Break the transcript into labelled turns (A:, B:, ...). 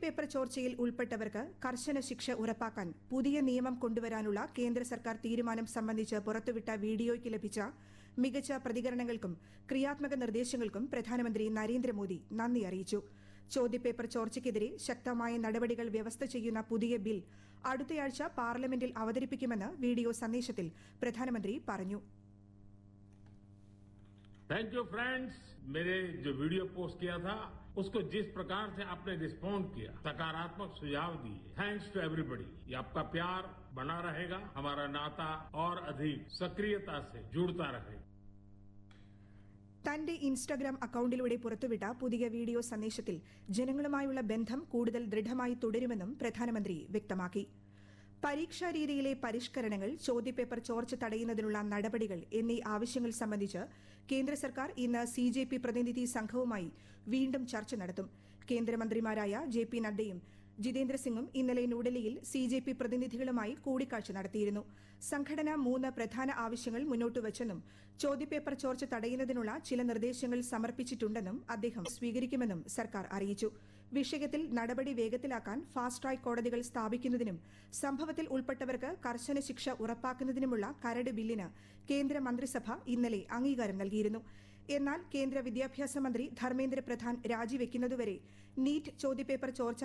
A: ചോദ്യപേപ്പർ ചോർച്ചയിൽ ഉൾപ്പെട്ടവർക്ക് കർശന ശിക്ഷ ഉറപ്പാക്കാൻ പുതിയ നിയമം കൊണ്ടുവരാനുള്ള കേന്ദ്ര സർക്കാർ തീരുമാനം സംബന്ധിച്ച് പുറത്തുവിട്ട വീഡിയോയ്ക്ക് ലഭിച്ച മികച്ച പ്രതികരണങ്ങൾക്കും ക്രിയാത്മക നിർദ്ദേശങ്ങൾക്കും പ്രധാനമന്ത്രി നരേന്ദ്രമോദി നന്ദി അറിയിച്ചു ചോദ്യപേപ്പർ ചോർച്ചയ്ക്കെതിരെ ശക്തമായ നടപടികൾ വ്യവസ്ഥ ചെയ്യുന്ന പുതിയ ബിൽ അടുത്തയാഴ്ച പാർലമെന്റിൽ അവതരിപ്പിക്കുമെന്ന് വീഡിയോ സന്ദേശത്തിൽ പ്രധാനമന്ത്രി പറഞ്ഞു
B: थैंक यू फ्रेंड्स मेरे जो वीडियो पोस्ट किया था उसको जिस प्रकार से आपने रिस्पॉन्ड किया सकारात्मक सुझाव दिए थैंक्स टू एवरीबडी ये आपका प्यार बना रहेगा हमारा नाता और अधिक सक्रियता से जुड़ता रहेगा
A: തന്റെ ഇൻസ്റ്റഗ്രാം അക്കൌണ്ടിലൂടെ പുറത്തുവിട്ട പുതിയ വീഡിയോ സന്ദേശത്തിൽ ജനങ്ങളുമായുള്ള ബന്ധം കൂടുതൽ ദൃഢമായി തുടരുമെന്നും പ്രധാനമന്ത്രി വ്യക്തമാക്കി പരീക്ഷാ രീതിയിലെ പരിഷ്കരണങ്ങൾ ചോദ്യപേപ്പർ ചോർച്ച തടയുന്നതിനുള്ള നടപടികൾ എന്നീ ആവശ്യങ്ങൾ സംബന്ധിച്ച് കേന്ദ്ര സർക്കാർ ഇന്ന് സി ജെ പി പ്രതിനിധി സംഘവുമായി വീണ്ടും ചർച്ച നടത്തും കേന്ദ്രമന്ത്രിമാരായ ജെ പി നദ്ദയും ജിതേന്ദ്ര സിംഗും ഇന്നലെ ന്യൂഡൽഹിയിൽ സി ജെ പി പ്രതിനിധികളുമായി കൂടിക്കാഴ്ച നടത്തിയിരുന്നു സംഘടന മൂന്ന് പ്രധാന ആവശ്യങ്ങൾ മുന്നോട്ടുവച്ചെന്നും ചോദ്യപേപ്പർ ചോർച്ച തടയുന്നതിനുള്ള ചില നിർദ്ദേശങ്ങൾ സമർപ്പിച്ചിട്ടുണ്ടെന്നും അദ്ദേഹം സ്വീകരിക്കുമെന്നും സർക്കാർ അറിയിച്ചു വിഷയത്തിൽ നടപടി വേഗത്തിലാക്കാൻ ഫാസ്റ്റ് ട്രാക്ക് കോടതികൾ സ്ഥാപിക്കുന്നതിനും സംഭവത്തിൽ ഉൾപ്പെട്ടവർക്ക് കർശന ശിക്ഷ ഉറപ്പാക്കുന്നതിനുമുള്ള കരട് ബില്ലിന് കേന്ദ്ര മന്ത്രിസഭ ഇന്നലെ അംഗീകാരം നൽകിയിരുന്നു എന്നാൽ കേന്ദ്ര വിദ്യാഭ്യാസ മന്ത്രി ധർമ്മേന്ദ്ര പ്രധാൻ രാജിവെക്കുന്നതുവരെ നീറ്റ് ചോദ്യപേപ്പർ ചോർച്ച